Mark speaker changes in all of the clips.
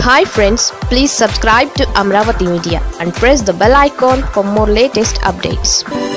Speaker 1: hi friends please subscribe to Amaravati media and press the bell icon for more latest updates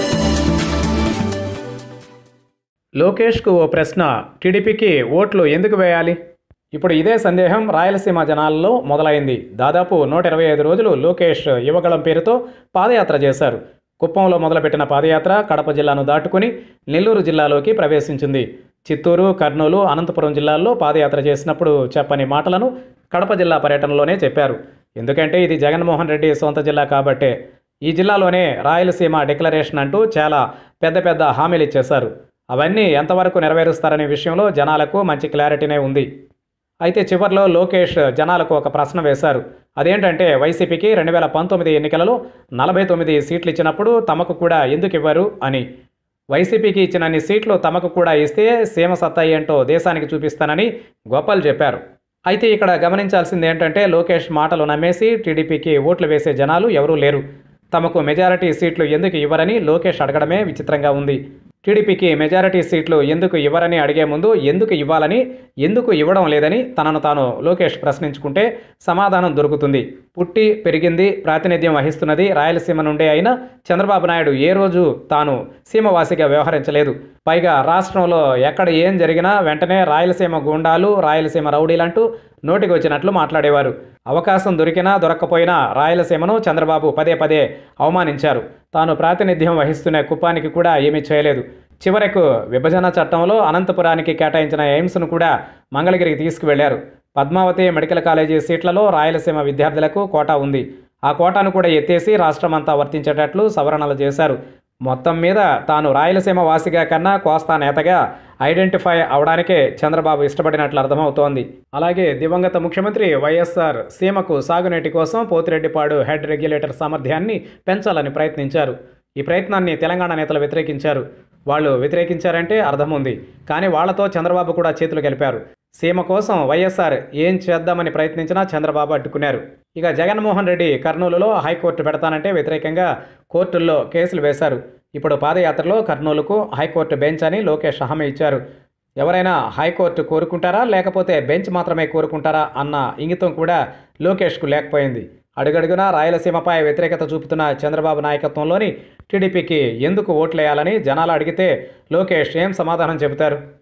Speaker 2: లోకేష్కు ఓ ప్రశ్న టీడీపీకి ఓట్లు ఎందుకు వేయాలి ఇప్పుడు ఇదే సందేహం రాయలసీమ జనాల్లో మొదలైంది దాదాపు నూట ఇరవై ఐదు రోజులు లోకేష్ యువగళం పేరుతో పాదయాత్ర చేశారు కుప్పంలో మొదలుపెట్టిన పాదయాత్ర కడప జిల్లాను దాటుకుని నెల్లూరు జిల్లాలోకి ప్రవేశించింది చిత్తూరు కర్నూలు అనంతపురం జిల్లాల్లో పాదయాత్ర చేసినప్పుడు చెప్పని మాటలను కడప జిల్లా పర్యటనలోనే చెప్పారు ఎందుకంటే ఇది జగన్మోహన్ రెడ్డి సొంత జిల్లా కాబట్టే ఈ జిల్లాలోనే రాయలసీమ డిక్లరేషన్ అంటూ చాలా పెద్ద పెద్ద హామీలు ఇచ్చేశారు అవన్నీ ఎంతవరకు నెరవేరుస్తారనే విషయంలో జనాలకు మంచి క్లారిటీనే ఉంది అయితే చివరిలో లోకేష్ జనాలకు ఒక ప్రశ్న వేశారు అదేంటంటే వైసీపీకి రెండు వేల పంతొమ్మిది ఎన్నికలలో నలభై తొమ్మిది సీట్లు ఇచ్చినప్పుడు తమకు కూడా ఎందుకు ఇవ్వరు అని వైసీపీకి ఇచ్చినన్ని సీట్లు తమకు కూడా ఇస్తే సీమ సత్తా ఏంటో దేశానికి చూపిస్తానని గోపాల్ చెప్పారు అయితే ఇక్కడ గమనించాల్సింది ఏంటంటే లోకేష్ మాటలు నమ్మేసి టీడీపీకి ఓట్లు వేసే జనాలు ఎవరూ లేరు తమకు మెజారిటీ సీట్లు ఎందుకు ఇవ్వరని లోకేష్ అడగడమే విచిత్రంగా ఉంది టీడీపీకి మెజారిటీ సీట్లు ఎందుకు ఇవ్వరని అడిగే ముందు ఎందుకు ఇవ్వాలని ఎందుకు ఇవ్వడం లేదని తనను తాను లోకేష్ ప్రశ్నించుకుంటే సమాధానం దొరుకుతుంది పుట్టి పెరిగింది ప్రాతినిధ్యం వహిస్తున్నది రాయలసీమ నుండే అయినా చంద్రబాబు నాయుడు ఏ రోజు తాను సీమవాసిగా వ్యవహరించలేదు పైగా రాష్ట్రంలో ఎక్కడ ఏం జరిగినా వెంటనే రాయలసీమ గూండాలు రాయలసీమ రౌడీలంటూ నోటికి వచ్చినట్లు మాట్లాడేవారు అవకాశం దొరికినా దొరక్కపోయినా రాయలసీమను చంద్రబాబు పదే పదే అవమానించారు తాను ప్రాతినిధ్యం వహిస్తున్న కుప్పానికి కూడా ఏమీ చేయలేదు చివరకు విభజన చట్టంలో అనంతపురానికి కేటాయించిన ఎయిమ్స్ను కూడా మంగళగిరికి తీసుకువెళ్లారు పద్మావతి మెడికల్ కాలేజీ సీట్లలో రాయలసీమ విద్యార్థులకు కోటా ఉంది ఆ కోటాను కూడా ఎత్తేసి రాష్ట్రమంతా వర్తించేటట్లు సవరణలు చేశారు మొత్తం మీద తాను రాయలసీమ వాసిగా కన్నా కోస్తా నేతగా ఐడెంటిఫై అవడానికే చంద్రబాబు ఇష్టపడినట్లు అర్థమవుతోంది అలాగే దివంగత ముఖ్యమంత్రి వైఎస్ఆర్ సీమకు సాగునీటి కోసం పోతిరెడ్డిపాడు హెడ్ రెగ్యులేటర్ సామర్థ్యాన్ని పెంచాలని ప్రయత్నించారు ఈ ప్రయత్నాన్ని తెలంగాణ నేతలు వ్యతిరేకించారు వాళ్ళు వ్యతిరేకించారంటే అర్థం ఉంది కానీ వాళ్లతో చంద్రబాబు కూడా చేతులు కలిపారు సీమ కోసం వైఎస్ఆర్ ఏం చేద్దామని ప్రయత్నించినా చంద్రబాబు అడ్డుకున్నారు ఇక జగన్మోహన్ రెడ్డి కర్నూలులో హైకోర్టు పెడతానంటే వ్యతిరేకంగా కోర్టుల్లో కేసులు వేశారు ఇప్పుడు పాదయాత్రలో కర్నూలుకు హైకోర్టు బెంచ్ అని లోకేష్ హామీ ఇచ్చారు ఎవరైనా హైకోర్టు కోరుకుంటారా లేకపోతే బెంచ్ మాత్రమే కోరుకుంటారా అన్న ఇంగితం కూడా లోకేష్కు లేకపోయింది అడుగడుగునా రాయలసీమపై వ్యతిరేకత చూపుతున్న చంద్రబాబు నాయకత్వంలోని టీడీపీకి ఎందుకు ఓట్లేయాలని జనాలు అడిగితే లోకేష్ ఏం సమాధానం చెబుతారు